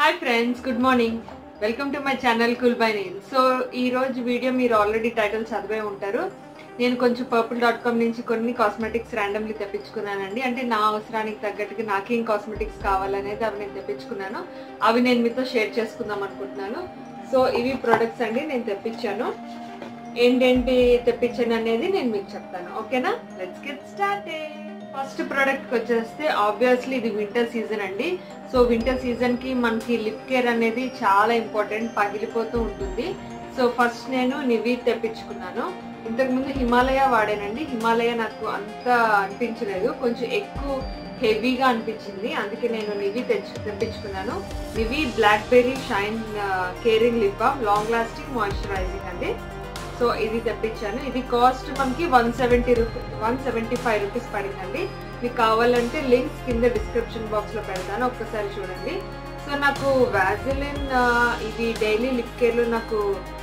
hi friends good morning welcome to my channel cool by Neel so ఈ రోజు video మీరు already title చదివే ఉంటారు నేను కొంచెం పర్పుల్ డాట్ కామ్ నుంచి కొన్ని కాస్మెటిక్స్ ర్యాండమ్లీ తెప్పించుకున్నానండి అంటే నా అవసరానికి తగ్గట్టుగా నాకేం కాస్మెటిక్స్ కావాలనేది అవి నేను తెప్పించుకున్నాను అవి నేను మీతో షేర్ చేసుకుందాం అనుకుంటున్నాను సో ఇవి ప్రొడక్ట్స్ అండి నేను తెప్పించాను ఏంటేంటి తెప్పించాను అనేది నేను మీకు చెప్తాను ఓకేనా let's get start first product వచ్చేస్తే ఆబ్వియస్లీ ఇది వింటర్ సీజన్ అండి సో వింటర్ సీజన్ కి మనకి లిప్ కేర్ అనేది చాలా ఇంపార్టెంట్ పగిలిపోతూ ఉంటుంది సో ఫస్ట్ నేను నివి తెప్పించుకున్నాను ఇంతకుముందు హిమాలయ వాడానండి హిమాలయ నాకు అంత అనిపించలేదు కొంచెం ఎక్కువ హెవీగా అనిపించింది అందుకే నేను నివి తెచ్చు తెప్పించుకున్నాను Nivea blackberry shine caring lip balm long lasting moisturising అండి సో ఇది తెప్పించాను ఇది కాస్ట్ మనకి one seventy rupee one seventy five rupees పడిందండి మీకు కావాలంటే లింక్స్ కింద డిస్క్రిప్షన్ బాక్స్ లో పెడతాను ఒక్కసారి చూడండి సో నాకు వ్యాజిలిన్ ఇది డైలీ లిప్ కేర్ లో నాకు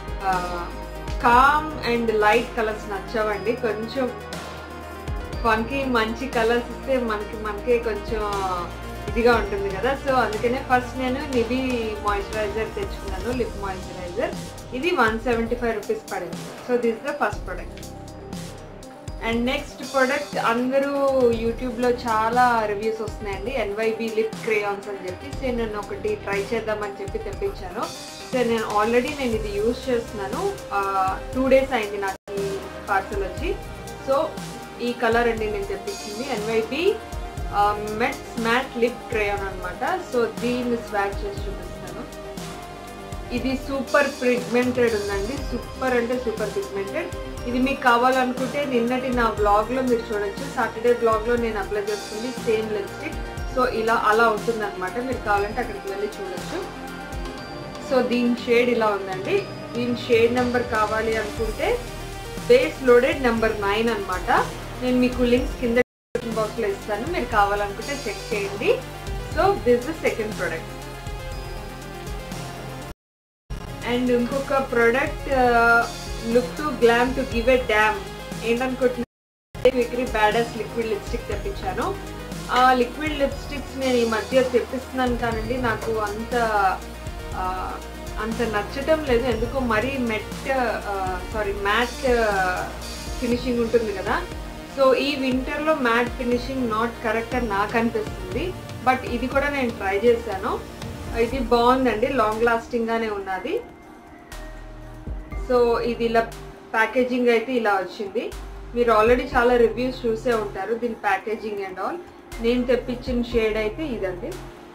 కామ్ అండ్ లైట్ కలర్స్ నచ్చవండి కొంచెం మనకి మంచి కలర్స్ ఇస్తే మనకి మనకే కొంచెం ఇదిగా ఉంటుంది కదా సో అందుకనే ఫస్ట్ నేను నివి మాయిశ్చరైజర్ తెచ్చుకున్నాను లిప్ మాయిశ్చరైజర్ ఇది వన్ సెవెంటీ ఫైవ్ రూపీస్ పడింది so this the first product and next product అందరూ యూట్యూబ్లో చాలా రివ్యూస్ వస్తున్నాయండి ఎన్వైబి లిప్ క్రేయాన్స్ అని చెప్పి సో నేను ఒకటి ట్రై చేద్దామని చెప్పి తెప్పించాను సో నేను ఆల్రెడీ నేను ఇది యూజ్ చేస్తున్నాను టూ డేస్ అయింది నాకు ఈ పార్సల్ వచ్చి సో ఈ కలర్ అండి నేను తెప్పించింది ఎన్వైబి మెట్స్ మ్యాట్ లిప్ క్రేయాన్ అనమాట సో దీన్ని స్వాగ్ చేసి చూపిస్తాను ఇది సూపర్ పిగ్మెంటెడ్ ఉందండి సూపర్ అంటే సూపర్ పిగ్మెంటెడ్ ఇది మీకు కావాలనుకుంటే నిన్నటి నా బ్లాగ్లో మీరు చూడొచ్చు సాటర్డే బ్లాగ్లో నేను అప్లై చేసుకుంది సేమ్ లిప్స్టిక్ సో ఇలా అలా ఉంటుంది అనమాట మీరు కావాలంటే అక్కడికి వెళ్ళి చూడొచ్చు సో దీని షేడ్ ఇలా ఉందండి దీని షేడ్ నెంబర్ కావాలి అనుకుంటే బేస్ లోడెడ్ నెంబర్ నైన్ అనమాట నేను మీకు లింక్స్ కింద బాక్స్ లో ఇస్తాను మీరు కావాలనుకుంటే చెక్ చేయండి so this the second product and ఇంకొక product look to glam to give a damn ఏంటనుకుంటున్నా బ్యాడస్ లిక్విడ్ లిప్స్టిక్ తెప్పించాను ఆ లిక్విడ్ లిప్స్టిక్స్ నేను ఈ మధ్య తెప్పిస్తున్నాను కానండి నాకు అంత అంత నచ్చటం లేదు ఎందుకో మరీ మెట్ సారీ మ్యాట్ ఫినిషింగ్ ఉంటుంది కదా సో ఈ వింటర్లో మ్యాట్ ఫినిషింగ్ నాట్ కరెక్ట్ అని నాకు అనిపిస్తుంది బట్ ఇది కూడా నేను ట్రై చేశాను ఇది బాగుందండి లాంగ్ లాస్టింగ్గానే ఉన్నది సో ఇది ఇలా ప్యాకేజింగ్ అయితే ఇలా వచ్చింది మీరు ఆల్రెడీ చాలా రివ్యూస్ చూసే ఉంటారు దీని ప్యాకేజింగ్ అండ్ ఆల్ నేను తెప్పించిన షేడ్ అయితే ఇదండి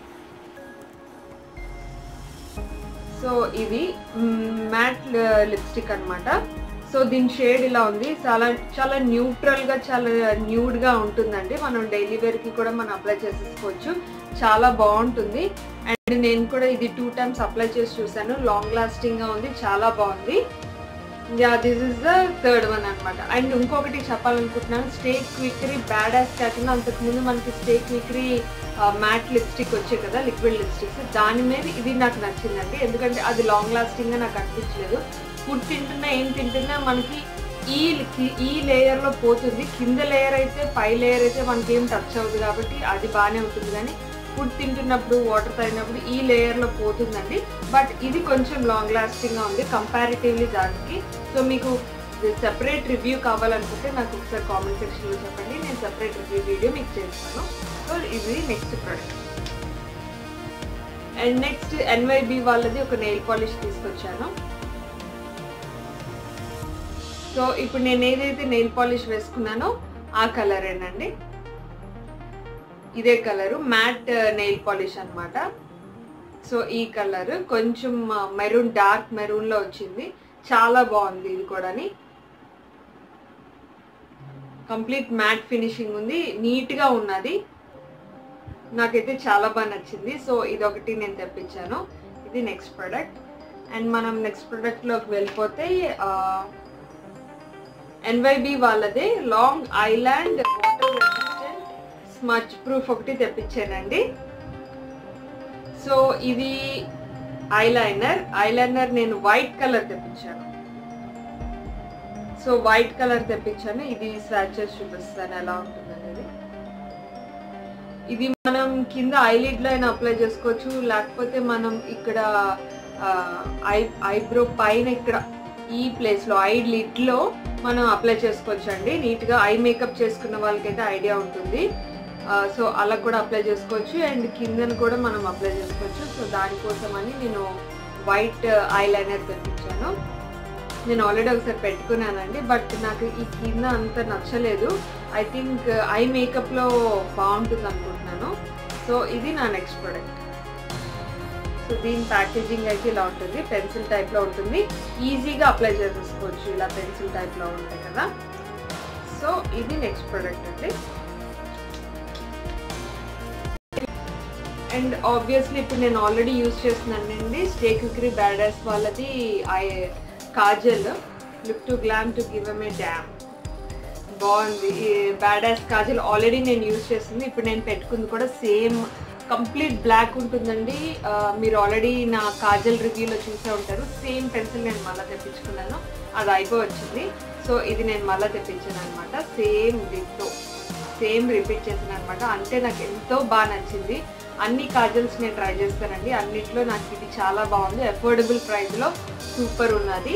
సో ఇది మ్యాట్ లిప్స్టిక్ అనమాట సో దీని షేడ్ ఇలా ఉంది చాలా చాలా న్యూట్రల్ గా చాలా న్యూడ్ గా ఉంటుందండి మనం డైలీ వేర్ కి కూడా మనం అప్లై చేసేసుకోవచ్చు చాలా బాగుంటుంది అండ్ నేను కూడా ఇది టూ టైమ్స్ అప్లై చేసి చూసాను లాంగ్ లాస్టింగ్ గా ఉంది చాలా బాగుంది yeah this is the third one అనమాట అండ్ ఇంకొకటి చెప్పాలనుకుంటున్నాను స్టే క్విక్రీ బ్యాడ్ యాస్ కాకుండా అంతకుముందు మనకి స్టే క్విక్రీ మ్యాట్ లిప్స్టిక్ వచ్చాయి కదా లిక్విడ్ లిప్స్టిక్స్ దాని మీద ఇది నాకు నచ్చిందండి ఎందుకంటే అది లాంగ్ లాస్టింగ్ గా నాకు అనిపించలేదు ఫుడ్ తింటున్నా ఏం తింటున్నా మనకి ఈ ఈ లేయర్ లో పోతుంది కింద లేయర్ అయితే పై లేయర్ అయితే మనకి ఏం టచ్ అవ్వదు కాబట్టి అది బాగానే ఉంటుంది కానీ ఫుడ్ తింటున్నప్పుడు వాటర్ తాగినప్పుడు ఈ లేయర్ లో పోతుందండి బట్ ఇది కొంచెం లాంగ్ లాస్టింగ్ గా ఉంది కంపారిటివ్లీ దానికి సో మీకు సెపరేట్ రివ్యూ కావాలనుకుంటే నాకు ఒకసారి కామెంట్ సెక్షన్ లో చెప్పండి నేను సెపరేట్ రివ్యూ వీడియో మీకు చేస్తాను సో ఇది next product and next NYB వాళ్ళది ఒక నెయిల్ పాలిష్ తీసుకొచ్చాను సో ఇప్పుడు నేను ఏదైతే నెయిల్ పాలిష్ వేసుకున్నానో ఆ కలరేనండి ఇదే కలరు మ్యాట్ నెయిల్ పాలిష్ అనమాట సో ఈ కలర్ కొంచెం మెరూన్ డార్క్ మెరూన్ లో వచ్చింది చాలా బాగుంది ఇది కూడాని కంప్లీట్ మ్యాట్ ఫినిషింగ్ ఉంది నీట్ గా ఉన్నది నాకైతే చాలా బాగా నచ్చింది సో ఇది ఒకటి నేను తెప్పించాను ఇది నెక్స్ట్ ప్రోడక్ట్ అండ్ మనం నెక్స్ట్ ప్రోడక్ట్ లోకి వెళ్ళిపోతే ఎన్వైబి వాళ్ళదే long island water resistant smudge proof ఒకటి తెప్పించానండి సో ఇది ఐలైనర్ ఐలైనర్ నేను వైట్ కలర్ తెప్పించాను సో వైట్ కలర్ తెప్పించాను ఇది స్వాచ్ చేసి చూపిస్తాను ఎలా ఉంటుంది అనేది ఇది మనం కింద ఐలిడ్ లో అయినా అప్లై చేసుకోవచ్చు లేకపోతే మనం ఇక్కడ ఐ ఐబ్రో పైన ఇక్కడ ఈ ప్లేస్ లో ఐ లిడ్ లో మనం అప్లై చేసుకోవచ్చు అండి నీట్ గా ఐ మేకప్ చేసుకున్న వాళ్ళకైతే ఐడియా ఉంటుంది సో అలా కూడా అప్లై చేసుకోవచ్చు అండ్ కిందన కూడా మనం అప్లై చేసుకోవచ్చు సో దానికోసం అని నేను వైట్ ఐ లైనర్ తెప్పించాను నేను ఆల్రెడీ ఒకసారి పెట్టుకున్నానండి బట్ నాకు ఈ కింద అంత నచ్చలేదు ఐ థింక్ ఐ మేకప్లో బాగుంటుంది అనుకుంటున్నాను సో ఇది నా నెక్స్ట్ ప్రోడక్ట్ సో దీని ప్యాకేజింగ్ అయితే ఇలా ఉంటుంది పెన్సిల్ టైప్లో ఉంటుంది ఈజీగా అప్లై చేసేసుకోవచ్చు ఇలా పెన్సిల్ టైప్లో ఉంటాయి కదా సో ఇది నెక్స్ట్ ప్రోడక్ట్ అండి అండ్ ఆబ్వియస్లీ ఇప్పుడు నేను ఆల్రెడీ యూజ్ చేస్తున్నానండి స్టే కుకరీ బ్యాడర్స్ వాళ్ళది eye kajal look to glam to give em a damn బాగుంది ఈ బ్యాడాస్ కాజల్ ఆల్రెడీ నేను యూజ్ చేస్తుంది ఇప్పుడు నేను పెట్టుకుంది కూడా సేమ్ కంప్లీట్ బ్లాక్ ఉంటుందండి ఆ, మీరు ఆల్రెడీ నా కాజల్ రివ్యూలో చూసే ఉంటారు సేమ్ పెన్సిల్ నేను మళ్ళీ తెప్పించుకున్నాను అది అయిపోయి వచ్చింది సో ఇది నేను మళ్ళీ తెప్పించాను అనమాట సేమ్ డిట్టో సేమ్ రిపీట్ చేశాను అనమాట అంటే నాకు ఎంతో బాగా నచ్చింది అన్ని కాజల్స్ నేను ట్రై చేస్తానండి అన్నిట్లో నాకు ఇది చాలా బాగుంది అఫోర్డబుల్ ప్రైస్లో సూపర్ ఉన్నది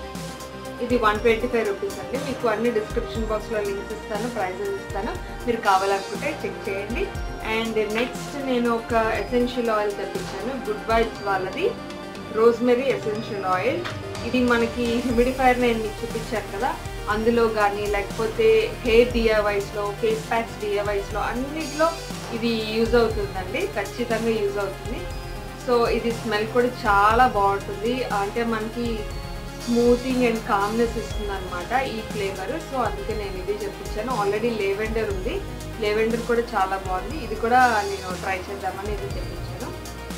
ఇది వన్ ట్వంటీ ఫైవ్ రూపీస్ అండి మీకు అన్ని డిస్క్రిప్షన్ బాక్స్లో లింక్స్ ఇస్తాను ప్రైజెస్ ఇస్తాను మీరు కావాలనుకుంటే చెక్ చేయండి అండ్ నెక్స్ట్ నేను ఒక ఎసెన్షియల్ ఆయిల్ తెప్పించాను గుడ్ వైబ్స్ వాళ్ళది రోజ్మెరీ ఎసెన్షియల్ ఆయిల్ ఇది మనకి హ్యూమిడిఫైర్ నేను మీకు చూపించాను కదా అందులో కానీ లేకపోతే హెయిర్ డిఐవైస్లో ఫేస్ ప్యాక్స్ డిఐవైస్లో అన్నిట్లో ఇది యూజ్ అవుతుందండి ఖచ్చితంగా యూజ్ అవుతుంది సో ఇది స్మెల్ కూడా చాలా బాగుంటుంది అంటే మనకి స్మూతింగ్ అండ్ కామ్నెస్ ఇస్తుంది అనమాట ఈ ఫ్లేవర్ సో అందుకే నేను ఇది చెప్పించాను ఆల్రెడీ లేవెండర్ ఉంది లేవెండర్ కూడా చాలా బాగుంది ఇది కూడా నేను ట్రై చేద్దామని ఇది తెప్పించాను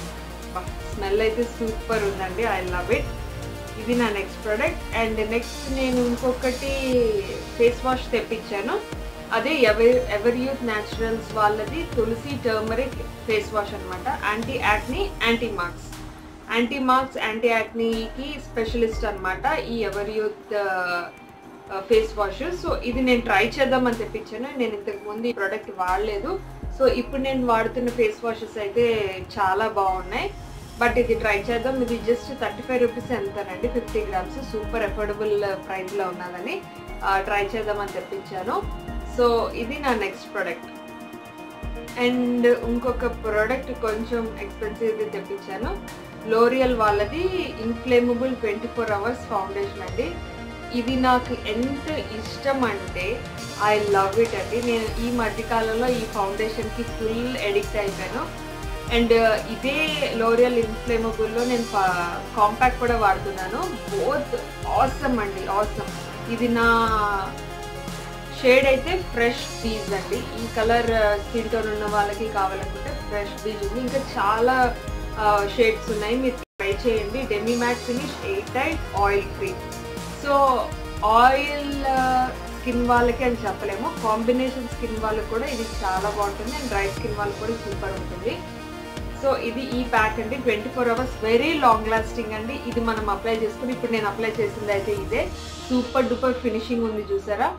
స్మెల్ అయితే సూపర్ ఉందండి ఐ లవ్ ఇట్ ఇది నా నెక్స్ట్ ప్రోడక్ట్ అండ్ నెక్స్ట్ నేను ఇంకొకటి ఫేస్ వాష్ తెప్పించాను అదే ఎవర్ ఎవర్ యూత్ న్యాచురల్స్ వాళ్ళది తులసి టర్మరిక్ ఫేస్ వాష్ అనమాట anti acne anti marks anti marks anti యాక్నీకి స్పెషలిస్ట్ అనమాట ఈ Everyuth face wash so ఇది నేను ట్రై చేద్దామని తెప్పించాను నేను ఇంతకు ముందు ఈ ప్రోడక్ట్ వాడలేదు సో ఇప్పుడు నేను వాడుతున్న ఫేస్ వాషెస్ అయితే చాలా బాగున్నాయి బట్ ఇది ట్రై చేద్దాం ఇది జస్ట్ థర్టీ ఫైవ్ రూపీస్ ఎంతనండి ఫిఫ్టీ గ్రామ్స్ సూపర్ అఫోర్డబుల్ ప్రైస్లో ఉన్నదని ట్రై చేద్దామని తెప్పించాను సో ఇది నా నెక్స్ట్ ప్రోడక్ట్ అండ్ ఇంకొక ప్రోడక్ట్ కొంచెం ఎక్స్పెన్సివ్ తెప్పించాను లోరియల్ వాళ్ళది infallible twenty four hours foundation అండి ఇది నాకు ఎంత ఇష్టం అంటే ఐ లవ్ ఇట్ అండి నేను ఈ మధ్యకాలంలో ఈ ఫౌండేషన్కి ఫుల్ ఎడిక్ట్ అయిపోయాను అండ్ ఇదే లోరియల్ ఇన్ఫ్లేమబుల్లో నేను కాంపాక్ట్ కూడా వాడుతున్నాను బోత్ ఆసమ్ అండి ఆసమ్ ఇది నా షేడ్ అయితే ఫ్రెష్ బీజ్ అండి ఈ కలర్ స్కిన్ టోన్ ఉన్న వాళ్ళకి కావాలనుకుంటే ఫ్రెష్ బీజ్ ఉంది ఇంకా చాలా షేడ్స్ ఉన్నాయి మీరు ట్రై చేయండి demi matte finish eight tight oil free so oil skin వాళ్ళకి అని చెప్పలేము కాంబినేషన్ స్కిన్ వాళ్ళకి కూడా ఇది చాలా బాగుంటుంది అండ్ డ్రై స్కిన్ వాళ్ళకి కూడా సూపర్ ఉంటుంది సో ఇది ఈ ప్యాక్ అండి twenty four hours very long lasting అండి ఇది మనం అప్లై చేసుకుని ఇప్పుడు నేను అప్లై చేసింది అయితే ఇదే సూపర్ డూపర్ ఫినిషింగ్ ఉంది చూసారా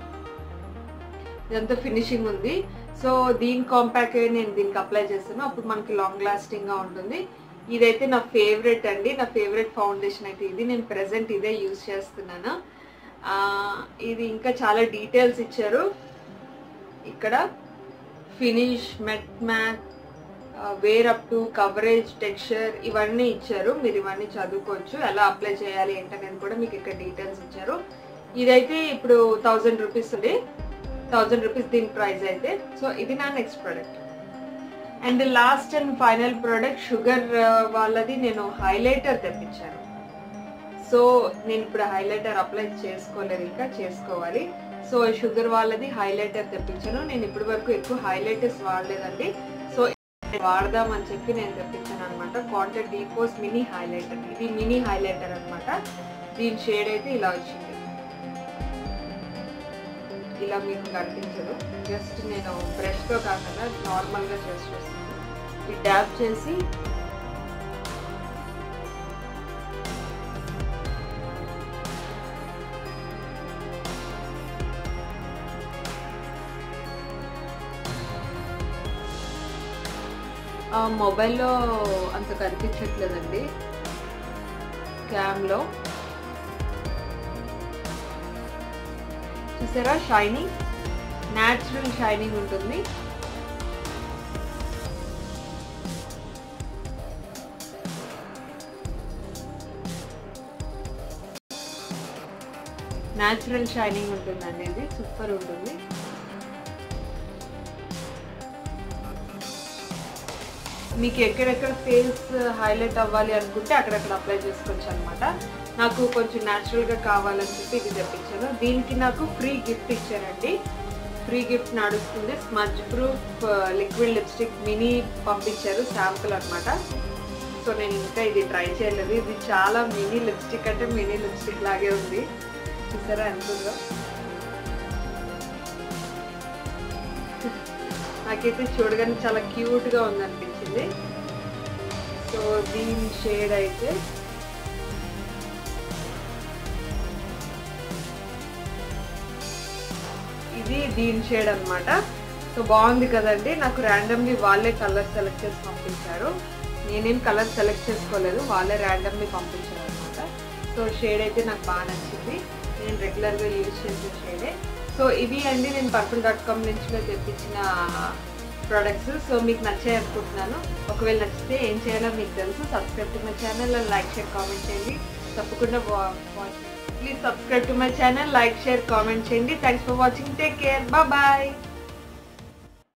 ఇదంతా ఫినిషింగ్ ఉంది సో దీని కాంపాక్ట్ నేను దీనికి అప్లై చేస్తాను అప్పుడు మనకి లాంగ్ లాస్టింగ్ గా ఉంటుంది ఇదైతే నా ఫేవరెట్ అండి నా ఫేవరెట్ ఫౌండేషన్ అయితే ఇది నేను ప్రెసెంట్ ఇదే యూజ్ చేస్తున్నాను ఆ, ఇది ఇంకా చాలా డీటెయిల్స్ ఇచ్చారు ఇక్కడ finish matte matte wear up to coverage texture ఇవన్నీ ఇచ్చారు మీరు ఇవన్నీ చదువుకోవచ్చు ఎలా అప్లై చేయాలి ఏంటనేది కూడా మీకు ఇక్కడ డీటెయిల్స్ ఇచ్చారు ఇదైతే ఇప్పుడు థౌజండ్ రూపీస్ ఉంది థౌజండ్ రూపీస్ దీని ప్రైస్ అయితే సో ఇది నా next product and last and final product Sugar వాళ్ళది నేను హైలైటర్ తెప్పించాను సో నేను ఇప్పుడు హైలైటర్ అప్లై చేసుకోలేదు ఇంకా చేసుకోవాలి సో షుగర్ వాళ్ళది హైలైటర్ తెప్పించాను నేను ఇప్పటి వరకు ఎక్కువ హైలైటర్స్ వాడలేదండి సో వాడదామని చెప్పి నేను తెప్పించాను అనమాట కాంటాక్ట్ డీపోస్ మినీ హైలైటర్ ఇది మినీ హైలైటర్ అన్నమాట దీని షేడ్ అయితే ఇలా వచ్చింది ఇలా మీకు కనిపించదు జస్ట్ నేను బ్రష్తో కాకుండా నార్మల్గా చేసి చూస్తాను ఈ ట్యాప్ చేసి ఆ, మొబైల్లో అంత కనిపించట్లేదండి క్యామ్లో చూసారా షైనింగ్ న్యాచురల్ షైనింగ్ ఉంటుంది న్యాచురల్ షైనింగ్ ఉంటుందండి ఇది సూపర్ ఉంటుంది మీకు ఎక్కడెక్కడ ఫేస్ హైలైట్ అవ్వాలి అనుకుంటే అక్కడక్కడ అప్లై చేసుకోవచ్చు అనమాట నాకు కొంచెం న్యాచురల్గా కావాలని చెప్పి ఇది తెప్పించాను దీనికి నాకు ఫ్రీ గిఫ్ట్ ఇచ్చారండి ఫ్రీ గిఫ్ట్ నడుస్తుంది smudge proof liquid lipstick mini పంపించారు శాంపుల్ అనమాట సో నేను ఇంకా ఇది ట్రై చేయలేదు ఇది చాలా మినీ లిప్స్టిక్ అంటే మినీ లిప్స్టిక్ లాగే ఉంది చూసారా ఎంత ఉందో నాకైతే చూడగానే చాలా క్యూట్గా ఉంది అనిపించింది సో దీని షేడ్ అయితే ఇది దీని షేడ్ అన్నమాట సో బాగుంది కదండి నాకు ర్యాండమ్లీ వాళ్ళే కలర్ సెలెక్ట్ చేసి పంపించారు నేనేం కలర్ సెలెక్ట్ చేసుకోలేదు వాళ్ళే ర్యాండమ్లీ పంపించారు అనమాట సో షేడ్ అయితే నాకు బాగా నచ్చింది నేను రెగ్యులర్గా యూజ్ చేసే షేడే సో ఇవి అండి నేను పర్పుల్ డాట్ కామ్ నుంచి నేను తెప్పించిన ప్రోడక్ట్స్ సో మీకు నచ్చాయి అనుకుంటున్నాను ఒకవేళ నచ్చితే ఏం చేయాలో మీకు తెలుసు subscribe to my channel like share comment చేయండి తప్పకుండా please subscribe to my channel like share comment చేయండి thanks for watching take care bye